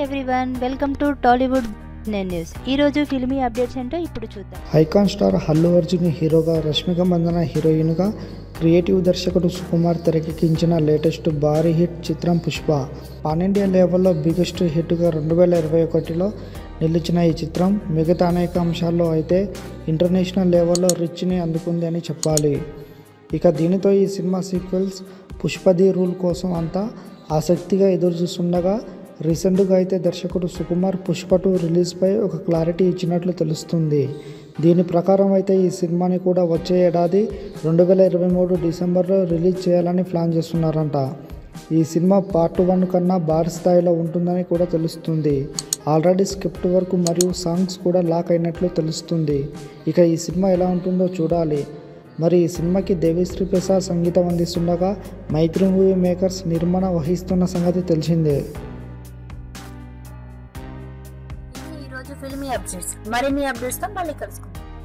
everyone welcome to Tollywood నేను news ఈరోజు filmy updates ఏంటో ఇప్పుడు చూద్దాం ఐకాన్ స్టార్ అల్లు అర్జున్ హీరోగా రష్మిక మందన హీరోయిన్గా క్రియేటివ్ దర్శకుడు సుకుమార్ తెరకెక్కించిన లేటెస్ట్ భారీ హిట్ చిత్రం పుష్ప పాన్ ఇండియా లెవెల్లో బిగ్గెస్ట్ హిట్గా రెండు వేల ఇరవై ఒకటిలో నిలిచిన ఈ చిత్రం మిగతా అనేక అంశాల్లో అయితే ఇంటర్నేషనల్ లెవెల్లో రిచ్ని అందుకుంది అని చెప్పాలి ఇక దీనితో ఈ సినిమా సీక్వెల్స్ పుష్పది రూల్ కోసం అంతా ఆసక్తిగా ఎదురుచూస్తుండగా రీసెంట్గా అయితే దర్శకుడు సుకుమార్ పుష్ప టూ రిలీజ్పై ఒక క్లారిటీ ఇచ్చినట్లు తెలుస్తుంది దీని ప్రకారం అయితే ఈ సినిమాని కూడా వచ్చే ఏడాది రెండు వేల ఇరవై మూడు డిసెంబర్లో రిలీజ్ చేయాలని ప్లాన్ చేస్తున్నారంట ఈ సినిమా పార్ట్ వన్ కన్నా భారీ స్థాయిలో ఉంటుందని కూడా తెలుస్తుంది ఆల్రెడీ స్క్రిప్ట్ వర్క్ మరియు సాంగ్స్ కూడా లాక్ అయినట్లు తెలుస్తుంది ఇక ఈ సినిమా ఎలా ఉంటుందో చూడాలి మరి ఈ సినిమాకి దేవిశ్రీ ప్రసాద్ సంగీతం అందిస్తుండగా మైత్రి మూవీ మేకర్స్ నిర్మాణ వహిస్తున్న సంగతి తెలిసిందే ఇది ఈరోజు ఫిల్మీ అప్డేట్స్ మరిన్ని అప్డేట్స్తో మళ్ళీ కలుసుకుందాం